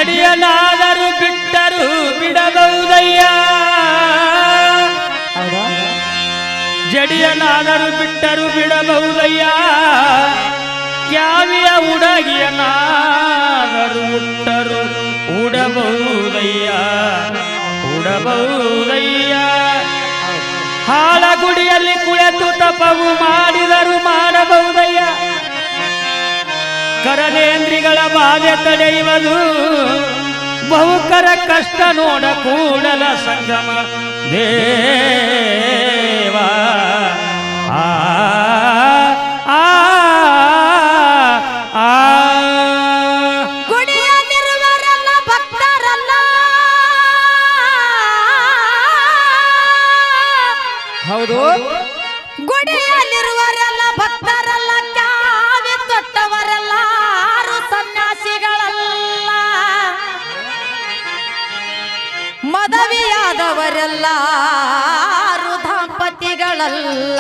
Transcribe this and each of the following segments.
ಜಡಿಯಲಾದರೂ ಬಿಟ್ಟರು ಬಿಡಬಹುದಯ್ಯ ಹೌದಾ ಜಡಿಯನಾದರೂ ಬಿಟ್ಟರು ಬಿಡಬಹುದಯ್ಯ ಕ್ಯಾವಿಯ ಉಡಗಿಯನಾದರೂ ಉಟ್ಟರು ಉಡಬಹುದಯ್ಯ ಉಡಬಹುದಯ್ಯ ಹಾಳಗುಡಿಯಲ್ಲಿ ಕುಳಿತು ತಪವು ಮಾಡಿದರು ಮಾಡಬಹುದಯ್ಯ ಕರನೇಂದ್ರಿಗಳ ಬಾಧೆ ತಡೆಯುವುದು ಬಹುಕರ ಕಷ್ಟ ನೋಡ ಕೂಡಲ ಸಂಗಮ ದೇವ ಆ ಆ, ಆ. ಗುಡಿಯಲ್ಲಿರುವರೆಲ್ಲ ಭಕ್ತರಲ್ಲ ಹೌದು ಗುಡಿಯಲ್ಲಿರುವರೆಲ್ಲ ಭಕ್ತರಲ್ಲ ಕ್ಯಾವಿ ತೊಟ್ಟವರೆಲ್ಲಾರು ಸನ್ಯಾಸಿಗಳಲ್ಲ ಮದವಿಯಾದವರೆಲ್ಲಾರು ದಂಪತಿಗಳಲ್ಲ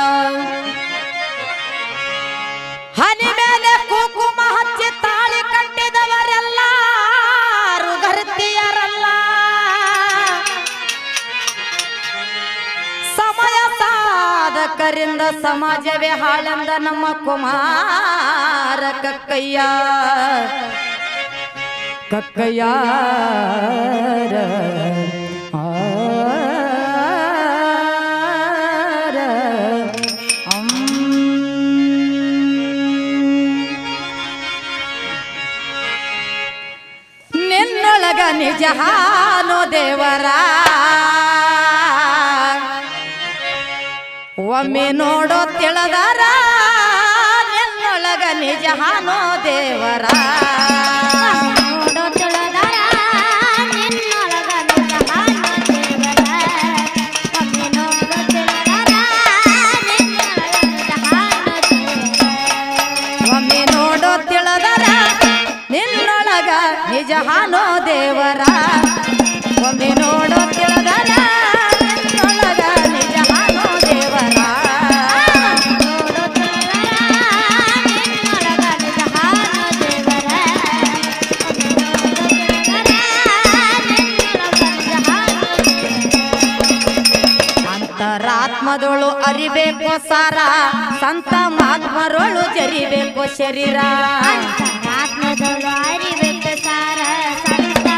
ಹನಿ ಮೇಲೆ ಕುಂಕುಮ ಹಚ್ಚಿ ತಾಳಿ ಕಟ್ಟಿದವರೆಲ್ಲಾರು ಗರ್ತಿಯರಲ್ಲ ಸಮಯ ಸಾಧಕರಿಂದ ಸಮಾಜವೇ ಹಾಳೆಂದ ನಮ್ಮ ಕುಮಾರ ಕಕ್ಕಯ್ಯ ಕಕ್ಕಯ್ಯ ನಿನ್ನೊಳಗ ನಿಜ ಹಾನೋ ದೇವರ ಒಮ್ಮೆ ನೋಡೋ ತಿಳದಾರ ನಿನ್ನೊಳಗ ನಿಜ ಹಾನೋ ದೇವರ ನೋಡೋ ತುಳದಾರ ನಿನ್ನೊಳಗ ನಿಜ ಹಾನೋ ದೇವರ ಒಮ್ಮೆ ನೋಡೋ ತುಳದಾರ ನಿನ್ನೊಳಗ ನಿಜ ಹಾನೋ ದೇವರ ಒಮ್ಮೆ ನೋಡೋ ತಿಳದಾರ ನಿನ್ನೊಳಗ ನಿಜ ಹಾನೋ ದೇವರ ಒಮ್ಮೆ ನೋಡೋ ತಿಳದಾರ ನಿನ್ನೊಳಗ ನಿಜ ಹಾನೋ ದೇವರ ನೋಡೋ ತುಳದಾರ ನಿನ್ನೊಳಗ ನಿಜ ಹಾನೋ ದೇವರ ಒಮ್ಮೆ ನೋಡೋ ತುಳದಾರ ನಿನ್ನೊಳಗ ನಿಜ ಹಾನೋ ದೇವರ ಅಂತರಾತ್ಮದೊಳು ಅರಿಬೇಕು ಸಾರ ಸಂತ ಮಾತ್ಮರೊಳು ಜರಿಬೇಕು ಶರೀರ ಆತ್ಮದೊಳು ಅರಿಬೇಕು ಸಾರ ಸಂತ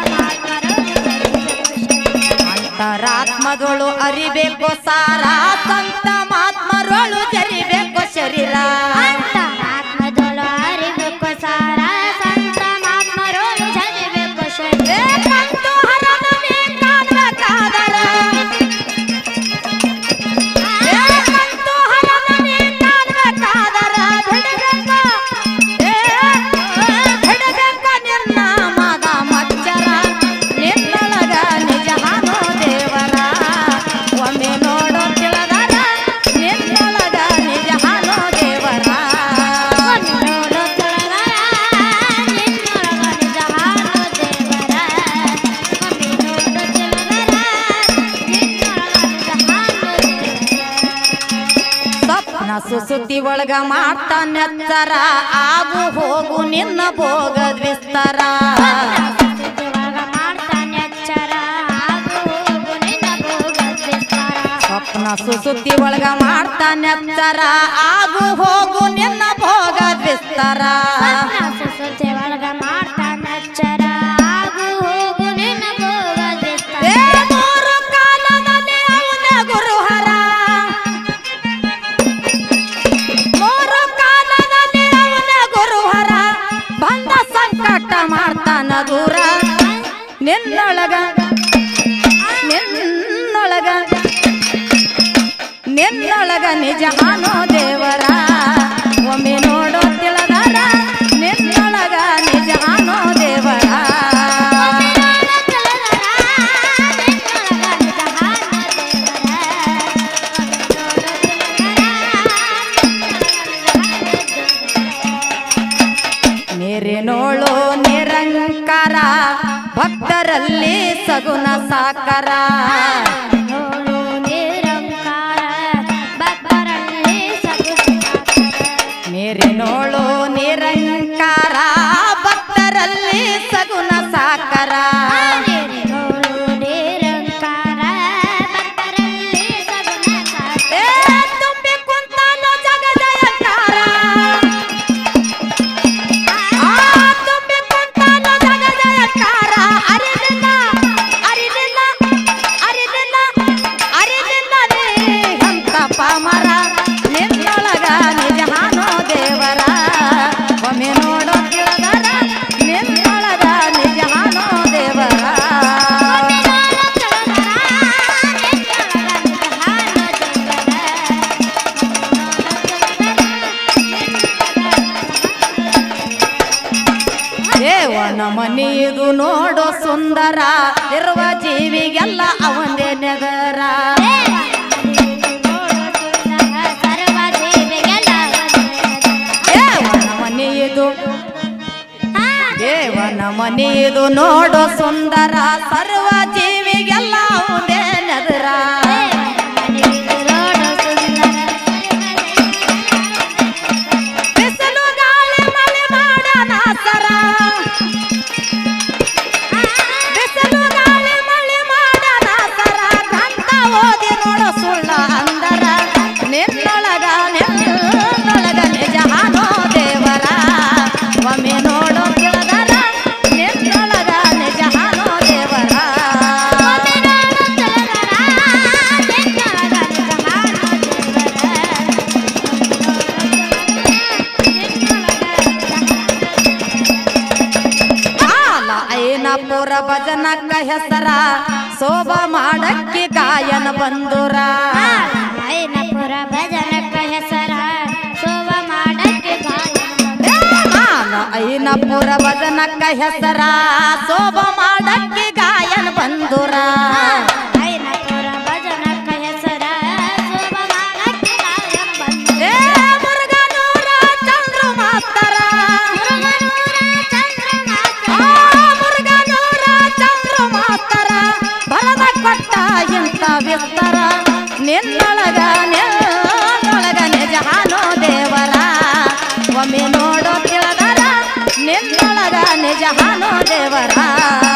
ಅಂತರಾತ್ಮದೊಳು ಅರಿಬೇಕು ಸಾರ ಸಂತ ಮಾತ್ಮರೊಳು ಜರಿಬೇಕು ಶರೀರ ಆತ್ಮದೊಳು ಅರಿಬೇಕು ಸಾರ ಸಂತ ಮಾತ್ಮರೋಳು ಜರಿಬೇಕು ಶರೀರ ಏಕಂತು ಹರನವೇ ಕಾಣ್ಬೇಕಾದರ. ಏಕಂತು ಹರನವೇ ಕಾಣ್ಬೇಕಾದರ. ಬಿಡಬೇಕು, ಏ, ಬಿಡಬೇಕು ನಿನ್ನ ಮದ ಮಚ್ಚರ. ನಿನ್ನೊಳಗ ನಿಜ ಹಾನೋ ದೇವರ. ಒಮ್ಮೆ ನೋಡೋ ತಿಳದರ, ನಿನ್ನೊಳಗ ನಿಜ ಹಾನೋ ದೇವರ ನೋಡೋ ತೊಳಗರ ನಿನ್ನೊಳಗ ನಿಜ ಹಾಡೋ ದೇವರ ಒಮ್ಮೆ ನೋಡೋ ತೊಳಗರ ನಿನ್ನೊಳಗ ನಿಜ ಹಾಡೋ ದೇವರ ಸ್ವಪ್ನ ಸುಸುತಿ ಒಳಗ ಮಾಡ್ತಾನೆತ್ತರ ಆಗು ಹೋಗು ನಿನ್ನ ಭೋಗದ್ ವಿಸ್ತಾರ ಒಳಗ ಮಾಡ್ತಾನೆ ಎಚ್ಚರ ಆಗು ಹೋಗು ನಿನ್ನ ಭೋಗದ ವಿಸ್ತಾರ ಸ್ವಪ್ನ ಸುಸುತಿ ಒಳಗ ಮಾಡ್ತಾನೆತ್ತರ ಆಗು ಹೋಗು ನಿನ್ನ ಭೋಗದ್ ವಿಸ್ತಾರ ಸುಸುತ್ತೆ ಒಳಗ ಮಾಡ್ತಾನೆ ಎಚ್ಚರ ಆಗು ಹೋಗು ನಿನ್ನ ಭೋಗದ ವಿಸ್ತಾರ ಏ ಮೂರು ಕಾಲದಲ್ಲಿ ಅವನ ಗುರುಹರ ಮೂರು ಕಾಲದಲ್ಲಿ ಅವನ ಗುರುಹರ ಬಂದ ಸಂಕಟ ಮಾಡ್ತಾನ ದೂರ ನಿನ್ನೊಳಗ ನಿನ್ನೊಳಗ ನಿನ್ನೊಳಗ ನಿಜ ಹಾನೋ ದೇವರ ಒಮ್ಮೆ ನೋಡೋ ತಿಳದಾರ ನಿನ್ನೊಳಗ ನಿಜ ಹಾನೋ ದೇವರ ನೀರಿನೋಳು ನಿರಂಕಾರ ಭಕ್ತರಲ್ಲಿ ಸಗುಣ ಸಾಕಾರ ನೀರಿನೋಳು ನಿರಂಕಾರ ಭಕ್ತರಲ್ಲಿ ಸಗುಣ ಸಾಕಾರ ಮನೆ ಇದು ನೋಡು ಸುಂದರ ಇರುವ ಜೀವಿಗೆಲ್ಲ ಅವಂದೇ ನೆದರ ದೇವನ ಮನೆ ಇದು ದೇವನ ಮನೆ ಇದು ನೋಡು ಸುಂದರ ಸರ್ವ ಜೀವಿಗೆಲ್ಲ ಅವಂದೇ ನೆದರ ಬಿಸಿಲು ಗಾಳಿ ಮಳೆ ಮಾಡನ ಸರ ಬಿಸಿಲು ಗಾಳಿ ಮಳೆ ಮಾಡನ ಸರ ಗಂಟ ಓದಿ ನೋಡು ಸುಳ್ಳ ಅಂದರ ನಿನ್ನೊಳಗ ನಿನ್ನೊಳಗ ನಿಜ ಹಾನೋ ದೇವರ ಒಮ್ಮೆ ನೋಡು ತಿಳಿದರ ನಿನ್ನೊಳಗ ನಿಜ ಹಾನೋ ದೇವರ ಕಾಲ ಐನಪುರ ಭಜನಕ್ಕ ಹೆಸರ ಶೋಭ ಮಾಡಕ್ಕಿ ಗಾಯನ ಬಂದುರ ಐನಪುರ ಭಜನಕ್ಕ ಹೆಸರ ಶೋಭ ಮಾಡಕ್ಕೆ ಕಾಲ ಐನಪುರ ಭಜನಕ್ಕ ಹೆಸರ ಶೋಭ ಮಾಡಕ್ಕಿ ಗಾಯನ ಬಂದುರ ಐನಪುರ ಭಜನಕ್ಕ ಹೆಸರ ಶೋಭ ಮಾಡಕ್ಕೆ ಗಾಯನ ಬಂದು ಏ ಮುರುಗನೂರ ಚಂದ್ರ ಮಾಸ್ತರ ಆ ಮುರುಗನೂರ ಚಂದ್ರ ಮಾಸ್ತರ ಬರದ ಕೊಟ್ಟ ಇಂಥ ವಿಸ್ತರ ನಿನ್ನೊಳಗ ನಿನ್ನೊಳಗ ನಿಜ ಹಾನೋ ದೇವರ ಒಮ್ಮೆ ನೋಡೋ ತಿಳಿದರ ನಿನ್ನೊಳಗ ನಿಜ ಹಾನೋ ದೇವರ